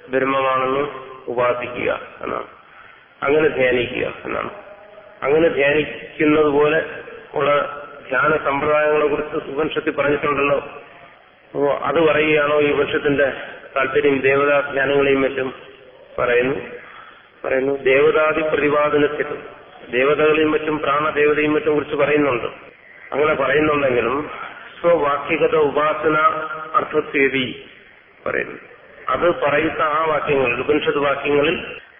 ബ്രഹ്മമാണെന്ന് ഉപാസിക്കുക എന്നാണ് അങ്ങനെ ധ്യാനിക്കുക എന്നാണ് അങ്ങനെ ധ്യാനിക്കുന്നത് പോലെ ഉള്ള ധ്യാന സമ്പ്രദായങ്ങളെ കുറിച്ച് ഉപനിഷത്തിൽ പറഞ്ഞിട്ടുണ്ടല്ലോ അപ്പോ അത് പറയുകയാണോ ഈ ഉപനിഷത്തിന്റെ താല്പര്യം ദേവതാ ധ്യാനങ്ങളെയും മറ്റും പറയുന്നു പറയുന്നു ദേവതാദി പ്രതിപാദനത്തിൽ ദേവതകളെയും മറ്റും പ്രാണദേവതയും മറ്റും കുറിച്ച് പറയുന്നുണ്ട് അങ്ങനെ പറയുന്നുണ്ടെങ്കിലും സ്വവാക്യഗത ഉപാസന അർത്ഥത്തേതി പറയുന്നു അത് പറയുന്ന ആ വാക്യങ്ങളിൽ ഉപനിഷത്ത് വാക്യങ്ങളിൽ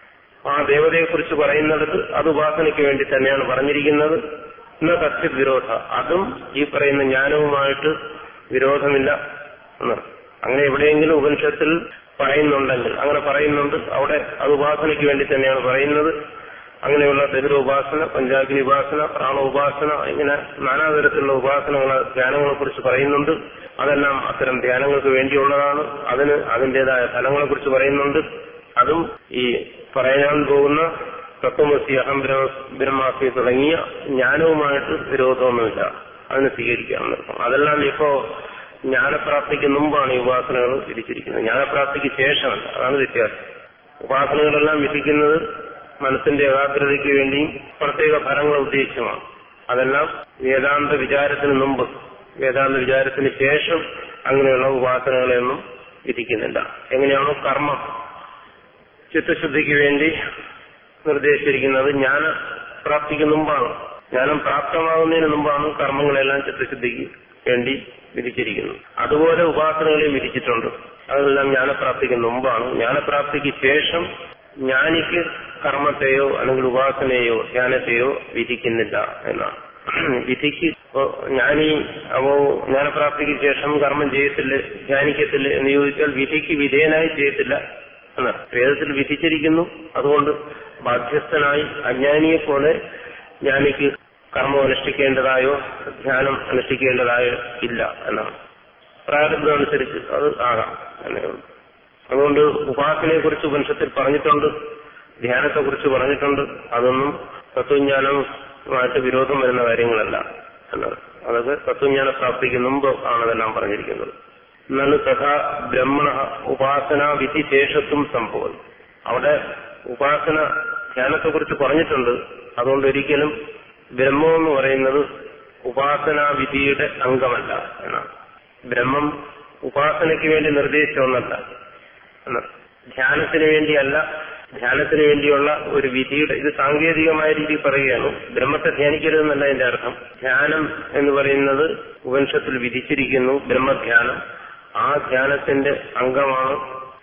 ആ ദേവതയെക്കുറിച്ച് പറയുന്നിടത്ത് അത് ഉപാസനയ്ക്ക് വേണ്ടി തന്നെയാണ് പറഞ്ഞിരിക്കുന്നത് എന്ന തസ്യ വിരോധ അതും ഈ പറയുന്ന ജ്ഞാനവുമായിട്ട് വിരോധമില്ല എന്നർത്ഥം അങ്ങനെ എവിടെയെങ്കിലും ഉപനിഷത്തിൽ പറയുന്നുണ്ടെങ്കിൽ അങ്ങനെ പറയുന്നുണ്ട് അവിടെ അത് ഉപാസനയ്ക്ക് വേണ്ടി തന്നെയാണ് പറയുന്നത് അങ്ങനെയുള്ള ദഹിര ഉപാസന പഞ്ചാഗ്നി ഉപാസന പ്രാണ ഉപാസന ഇങ്ങനെ നാനാതരത്തിലുള്ള ഉപാസനകൾ ധ്യാനങ്ങളെ കുറിച്ച് പറയുന്നുണ്ട് അതെല്ലാം അത്തരം ധ്യാനങ്ങൾക്ക് വേണ്ടിയുള്ളതാണ് അതിന് അതിന്റേതായ ഫലങ്ങളെ കുറിച്ച് പറയുന്നുണ്ട് അതും ഈ പറയാൻ പോകുന്ന തത്വമസി അഹം ബ്രഹ്മ- ബ്രഹ്മാസ്മി തുടങ്ങിയ ജ്ഞാനവുമായിട്ട് വിരോധമൊന്നുമില്ല അതിന് സ്വീകരിക്കാം എന്നർത്ഥം അതെല്ലാം ഇപ്പോ ജ്ഞാനപ്രാപ്തിക്ക് മുമ്പാണ് ഈ ഉപാസനകൾ വിധിച്ചിരിക്കുന്നത് ജ്ഞാനപ്രാപ്തിക്ക് ശേഷമല്ല അതാണ് വ്യത്യാസം ഉപാസനകളെല്ലാം വിധിക്കുന്നത് മനസ്സിന്റെ ഏകാഗ്രതയ്ക്ക് വേണ്ടിയും പ്രത്യേക ഫലങ്ങൾ ഉദ്ദേശിച്ചുമാണ് അതെല്ലാം വേദാന്ത വിചാരത്തിന് മുമ്പ് വേദാന്ത വിചാരത്തിന് ശേഷം അങ്ങനെയുള്ള ഉപാസനകളെയൊന്നും വിധിക്കുന്നില്ല എങ്ങനെയാണോ കർമ്മം ചിത്തശുദ്ധിക്ക് വേണ്ടി നിർദ്ദേശിച്ചിരിക്കുന്നത് ജ്ഞാന പ്രാപ്തിക്ക് മുമ്പാണ് ജ്ഞാനം പ്രാപ്തമാകുന്നതിന് മുമ്പാണ് കർമ്മങ്ങളെല്ലാം ചിത്തശുദ്ധിക്ക് വേണ്ടി വിധിച്ചിരിക്കുന്നത് അതുപോലെ ഉപാസനകളെയും വിധിച്ചിട്ടുണ്ട് അതെല്ലാം ജ്ഞാനപ്രാപ്തിക്ക് മുമ്പാണ് ജ്ഞാനപ്രാപ്തിക്ക് ശേഷം ജ്ഞാനിക്ക് കർമ്മത്തെയോ അല്ലെങ്കിൽ ഉപാസനയോ ധ്യാനത്തെയോ വിധിക്കുന്നില്ല എന്നാണ് വിധിക്ക് ഇപ്പോ ജ്ഞാനി അപ്പോ ജ്ഞാനപ്രാപ്തിക്ക് ശേഷം കർമ്മം ചെയ്യത്തില്ല ധ്യാനിക്കത്തില്ല എന്ന് ചോദിച്ചാൽ വിധിക്ക് വിധേയനായി ചെയ്യത്തില്ല എന്നാണ് വേദത്തിൽ വിധിച്ചിരിക്കുന്നു അതുകൊണ്ട് ബാധ്യസ്ഥനായി അജ്ഞാനിയെ പോലെ ജ്ഞാനിക്ക് കർമ്മം അനുഷ്ഠിക്കേണ്ടതായോ ധ്യാനം അനുഷ്ഠിക്കേണ്ടതായോ ഇല്ല എന്നാണ് പ്രാരബ്ധം അനുസരിച്ച് അത് ആകാം എന്നേ ഉള്ളൂ അതുകൊണ്ട് ഉപാസനയെ കുറിച്ച് ഉപനിഷത്തിൽ പറഞ്ഞിട്ടുണ്ട് ധ്യാനത്തെ കുറിച്ച് പറഞ്ഞിട്ടുണ്ട് അതൊന്നും തത്വജ്ഞാനവുമായിട്ട് വിരോധം വരുന്ന കാര്യങ്ങളല്ല എന്നത് അതൊക്കെ തത്വജ്ഞാന പ്രാപ്തിക്ക് മുമ്പ് ആണ് അതെല്ലാം പറഞ്ഞിരിക്കുന്നത് എന്നാണ് തഥാ ബ്രഹ്മണ ഉപാസന വിധിശേഷത്വം സംഭവം അവിടെ ഉപാസന ധ്യാനത്തെ കുറിച്ച് പറഞ്ഞിട്ടുണ്ട് അതുകൊണ്ട് ഒരിക്കലും ബ്രഹ്മം എന്ന് പറയുന്നത് ഉപാസനാ വിധിയുടെ അംഗമല്ല എന്നാണ് ബ്രഹ്മം ഉപാസനയ്ക്ക് വേണ്ടി നിർദ്ദേശിച്ച ഒന്നല്ല എന്നാണ് ധ്യാനത്തിന് വേണ്ടിയല്ല ധ്യാനത്തിന് വേണ്ടിയുള്ള ഒരു വിധിയുടെ ഇത് സാങ്കേതികമായ രീതിയിൽ പറയുകയാണ് ബ്രഹ്മത്തെ ധ്യാനിക്കരുതെന്നല്ല എന്റെ അർത്ഥം ധ്യാനം എന്ന് പറയുന്നത് ഉപനിഷത്തിൽ വിധിച്ചിരിക്കുന്നു ബ്രഹ്മധ്യാനം ആ ധ്യാനത്തിന്റെ അംഗമാണ്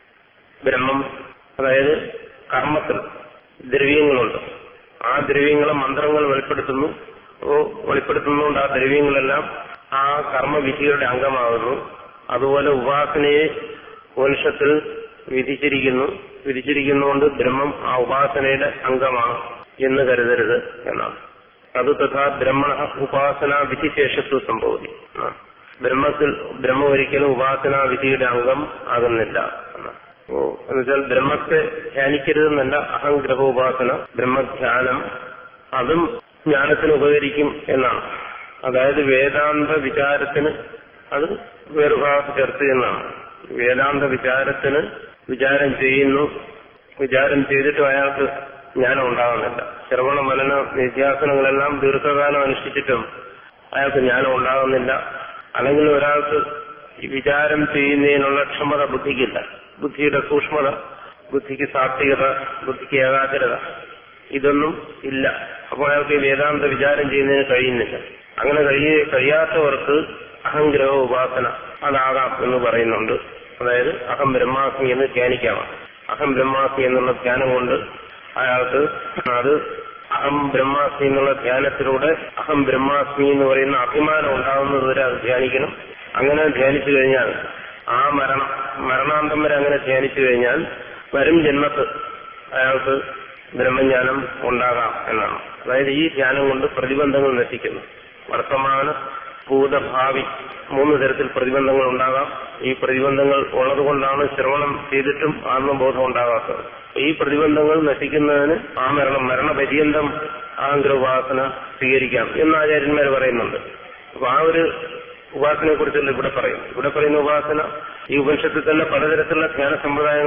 ബ്രഹ്മം അതായത് കർമ്മത്തിൽ ദ്രവ്യങ്ങളുണ്ട് ആ ദ്രവ്യങ്ങളെ മന്ത്രങ്ങൾ വെളിപ്പെടുത്തുന്നു ഓ വെളിപ്പെടുത്തുന്നതുകൊണ്ട് ആ ദ്രവ്യങ്ങളെല്ലാം ആ കർമ്മവിധിയുടെ അംഗമാകുന്നു അതുപോലെ ഉപാസനയെ ഉപനിഷത്തിൽ വിധിച്ചിരിക്കുന്നു വിധിച്ചിരിക്കുന്നതുകൊണ്ട് ബ്രഹ്മം ആ ഉപാസനയുടെ അംഗമാണ് എന്ന് കരുതരുത് എന്നാണ് അത് തഥാ ബ്രഹ്മണ ഉപാസന വിധിശേഷത്വ സംഭവതി എന്നാണ്. ബ്രഹ്മത്തിൽ ബ്രഹ്മം ഒരിക്കലും ഉപാസനാ വിധിയുടെ അംഗം ആകുന്നില്ല എന്നാണ്. ഓ എന്നുവെച്ചാൽ ബ്രഹ്മത്തെ ധ്യാനിക്കരുതെന്നല്ല അഹംഗ്രഹോപാസന ബ്രഹ്മധ്യാനം അതും ജ്ഞാനത്തിന് ഉപകരിക്കും എന്നാണ് അതായത് വേദാന്ത വിചാരത്തിന് അത് വേറുഭാഗത്ത് ചേർത്ത് എന്നാണ് വേദാന്ത വിചാരത്തിന് വിചാരം ചെയ്യുന്നു വിചാരം ചെയ്തിട്ടും അയാൾക്ക് ജ്ഞാനം ഉണ്ടാകുന്നില്ല ശ്രവണ മനന നിത്യാസനങ്ങളെല്ലാം ദീർഘകാലം അനുഷ്ഠിച്ചിട്ടും അയാൾക്ക് ജ്ഞാനം ഉണ്ടാകുന്നില്ല അല്ലെങ്കിൽ ഒരാൾക്ക് ഈ വിചാരം ചെയ്യുന്നതിനുള്ള ക്ഷമത ബുദ്ധിക്കില്ല ബുദ്ധിയുടെ സൂക്ഷ്മത ബുദ്ധിക്ക് സാത്വികത ബുദ്ധിക്ക് ഏകാഗ്രത ഇതൊന്നും ഇല്ല അപ്പോൾ അയാൾക്ക് ഈ വേദാന്ത വിചാരം ചെയ്യുന്നതിന് കഴിയുന്നില്ല അങ്ങനെ കഴിയ കഴിയാത്തവർക്ക് അഹംഗ്രഹ ഉപാസന അതാകാം എന്ന് പറയുന്നുണ്ട് അതായത് അഹം ബ്രഹ്മാസ്മി എന്ന് ധ്യാനിക്കാവാം അഹം ബ്രഹ്മാസ്മി എന്നുള്ള ധ്യാനം കൊണ്ട് അയാൾക്ക് അത് അഹം ബ്രഹ്മാസ്മി എന്നുള്ള ധ്യാനത്തിലൂടെ അഹം ബ്രഹ്മാസ്മി എന്ന് പറയുന്ന അഭിമാനം ഉണ്ടാകുന്നത് വരെ അത് ധ്യാനിക്കണം അങ്ങനെ ധ്യാനിച്ചു കഴിഞ്ഞാൽ ആ മരണം മരണാന്തം വരെ അങ്ങനെ ധ്യാനിച്ചു കഴിഞ്ഞാൽ വരും ജന്മത്ത് അയാൾക്ക് ബ്രഹ്മജ്ഞാനം ഉണ്ടാകാം എന്നാണ് അതായത് ഈ ധ്യാനം കൊണ്ട് പ്രതിബന്ധങ്ങൾ നശിക്കുന്നു വർത്തമാന ഭൂതഭാവി മൂന്ന് തരത്തിൽ പ്രതിബന്ധങ്ങൾ ഉണ്ടാകാം ഈ പ്രതിബന്ധങ്ങൾ ഉള്ളതുകൊണ്ടാണ് ശ്രവണം ചെയ്തിട്ടും ആത്മബോധം ഉണ്ടാകാത്തത് ഈ പ്രതിബന്ധങ്ങൾ നശിക്കുന്നതിന് ആ മരണം മരണപര്യന്തം ആഗ്രഹോപാസന സ്വീകരിക്കാം എന്ന് ആചാര്യന്മാർ പറയുന്നുണ്ട് അപ്പൊ ആ ഒരു ഉപാസനയെ കുറിച്ചല്ല ഇവിടെ പറയും ഇവിടെ പറയുന്ന ഉപാസന ഈ ഉപനിഷത്തിൽ തന്നെ പലതരത്തിലുള്ള ധ്യാന സമ്പ്രദായങ്ങൾ